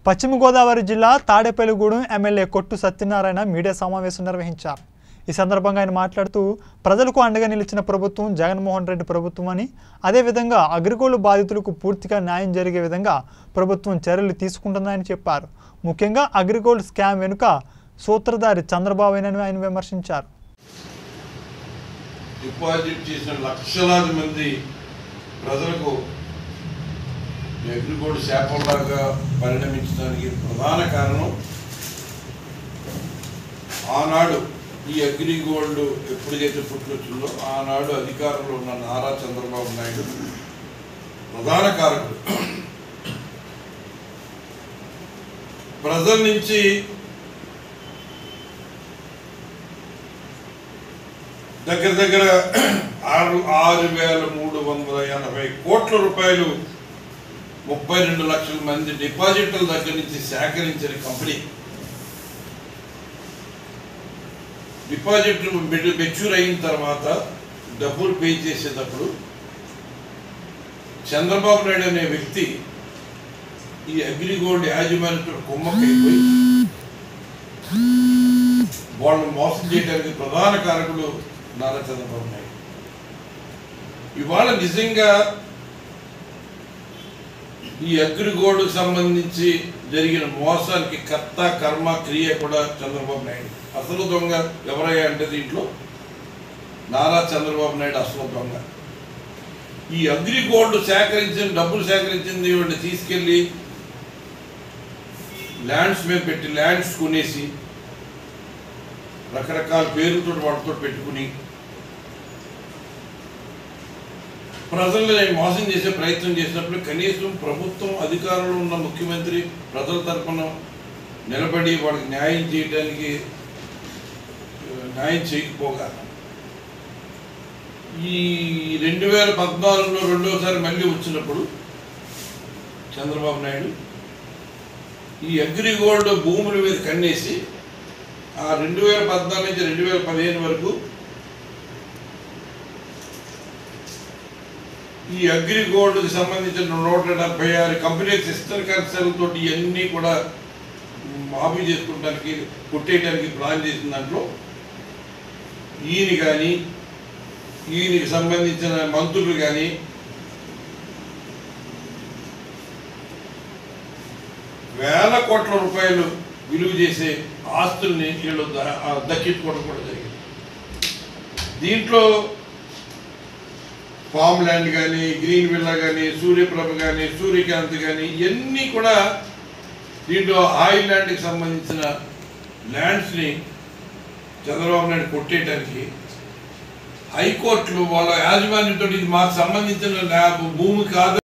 పశ్చిమ గోదావరి జిల్లా తాడేపల్లిగూడెం ఎమ్మెల్యే కొట్టు సత్యనారాయణ మీడియా సమావేశం నిర్వహించారు ఈ సందర్భంగా ఆయన మాట్లాడుతూ ప్రజలకు అండగా నిలిచిన ప్రభుత్వం జగన్మోహన్ రెడ్డి ప్రభుత్వం అని అదేవిధంగా అగ్రిగోల్డ్ బాధితులకు పూర్తిగా న్యాయం జరిగే విధంగా ప్రభుత్వం చర్యలు తీసుకుంటుందని చెప్పారు ముఖ్యంగా అగ్రిగోల్డ్ స్కామ్ వెనుక సూత్రధారి చంద్రబాబునని ఆయన విమర్శించారు డిపాజిట్ చేసిన లక్షలాది మంది ప్రజలకు ఈ అగ్రిగోల్డ్ శాపంలాగా పరిణమించడానికి ప్రధాన కారణం ఆనాడు ఈ అగ్రిగోల్డ్ ఎప్పుడైతే పుట్టుకొచ్చిందో ఆనాడు అధికారంలో ఉన్న నారా చంద్రబాబు నాయుడు ప్రధాన కారకుడు ప్రజల నుంచి దగ్గర దగ్గర ఆరు ఆరు వేల మూడు వందల ఎనభై కోట్ల రూపాయలు ముప్పై రెండు లక్షల మంది డిపాజిట్ల దగ్గర నుంచి సేకరించిన కంపెనీ డిపాజిట్లు మె- మెచ్యూర్ అయిన తర్వాత డబ్బులు పే చేసేటప్పుడు చంద్రబాబు నాయుడు అనే వ్యక్తి ఈ అగ్రిగోల్డ్ యాజమాన్యంతో కుమ్మకైపోయి వాళ్ళని మోసం చేయడానికి ప్రధాన కారకుడు నారా చంద్రబాబు నాయుడు ఇవాళ నిజంగా ఈ అగ్రిగోల్డ్ సంబంధించి జరిగిన మోసానికి కర్త కర్మ క్రియ కూడా చంద్రబాబు నాయుడు అసలు దొంగ ఎవరయ్యా అంటే దీంట్లో నారా చంద్రబాబు నాయుడు అసలు దొంగ ఈ అగ్రిగోల్డ్ సేకరించిన డబ్బులు సేకరించింది వీళ్ళని తీసుకెళ్ళి ల్యాండ్స్ మీద పెట్టి ల్యాండ్స్ కొనేసి రకరకాల పేరుతో వాటితో పెట్టుకుని ప్రజల్ని మోసం చేసే ప్రయత్నం చేసినప్పుడు కనీసం ప్రభుత్వం అధికారంలో ఉన్న ముఖ్యమంత్రి ప్రజల తరపున నిలబడి వాళ్ళకి న్యాయం చేయడానికి ఆ, న్యాయం చేయకపోగా ఈ రెండు వేల పద్నాలుగులో రెండోసారి మళ్ళీ వచ్చినప్పుడు చంద్రబాబు నాయుడు ఈ అగ్రిగోల్డ్ భూముల మీద కన్నేసి ఆ రెండు వేల పద్నాలుగు నుంచి రెండు వేల పదిహేను వరకు ఈ అగ్రిగోల్డ్కి సంబంధించిన నూట డెబ్బై ఆరు కంపెనీ సిస్టర్ కన్సల్ తోటి ఇవన్నీ కూడా మాఫీ చేసుకోవడానికి కొట్టేయడానికి ప్లాన్ చేసిన దాంట్లో ఈయన కానీ ఈయనకి సంబంధించిన మంత్రులు కానీ వేల కోట్ల రూపాయలు విలువ చేసే ఆస్తుల్ని వీళ్ళు ద- ఆ దక్కించుకోవడం కూడా జరిగింది దీంట్లో ఫామ్ ల్యాండ్ కానీ గ్రీన్ విల్లా కానీ సూర్యప్రభ కానీ సూర్యకాంత్ కానీ ఇవన్నీ కూడా దీంట్లో ఆయిల్ ల్యాండ్కి సంబంధించిన ల్యాండ్స్ని చంద్రబాబు నాయుడు కొట్టేయడానికి హైకోర్టులు వాళ్ళ యాజమాన్యంతో ఇది మాకు సంబంధించిన ల్యా- భూమి కాదు